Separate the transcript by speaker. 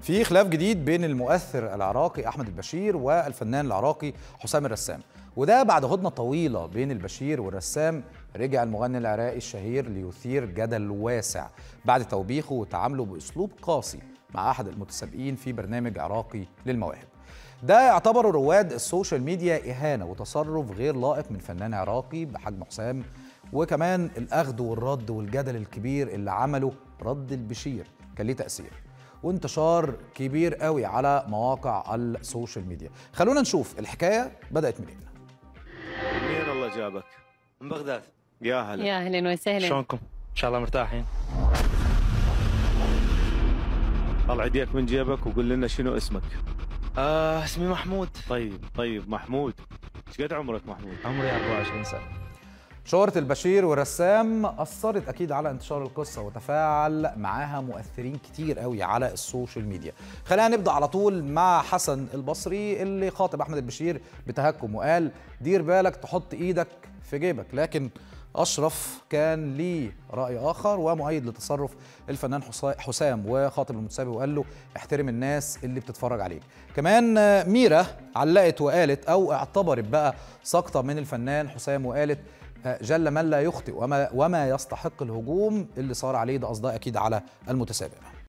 Speaker 1: في خلاف جديد بين المؤثر العراقي احمد البشير والفنان العراقي حسام الرسام وده بعد هدنه طويله بين البشير والرسام رجع المغني العراقي الشهير ليثير جدل واسع بعد توبيخه وتعامله باسلوب قاسي مع احد المتسابقين في برنامج عراقي للمواهب ده يعتبر رواد السوشيال ميديا اهانه وتصرف غير لائق من فنان عراقي بحجم حسام وكمان الاخذ والرد والجدل الكبير اللي عمله رد البشير كان ليه تاثير وانتشار كبير قوي على مواقع السوشيال ميديا خلونا نشوف الحكايه بدات منين
Speaker 2: منين الله جابك؟
Speaker 3: من بغداد
Speaker 2: يا هلا
Speaker 4: يا اهلا وسهلا
Speaker 3: شلونكم؟ ان شاء الله مرتاحين
Speaker 2: طلع يديك من جيبك وقول لنا شنو اسمك
Speaker 3: آه اسمي محمود
Speaker 2: طيب طيب محمود ايش قد عمرك محمود
Speaker 3: عمري 24 سنه
Speaker 1: شهرة البشير والرسام أثرت أكيد على انتشار القصة وتفاعل معاها مؤثرين كتير قوي على السوشيال ميديا خلينا نبدأ على طول مع حسن البصري اللي خاطب أحمد البشير بتهكم وقال دير بالك تحط إيدك في جيبك لكن أشرف كان ليه رأي آخر ومؤيد لتصرف الفنان حسا- حسام وخاطب المتسابق وقال له احترم الناس اللي بتتفرج عليك كمان آه، ميرا علقت وقالت أو اعتبرت بقى سقطة من الفنان حسام وقالت جل من لا يخطئ وما وما يستحق الهجوم اللي صار عليه ده قصدها اكيد على المتسابق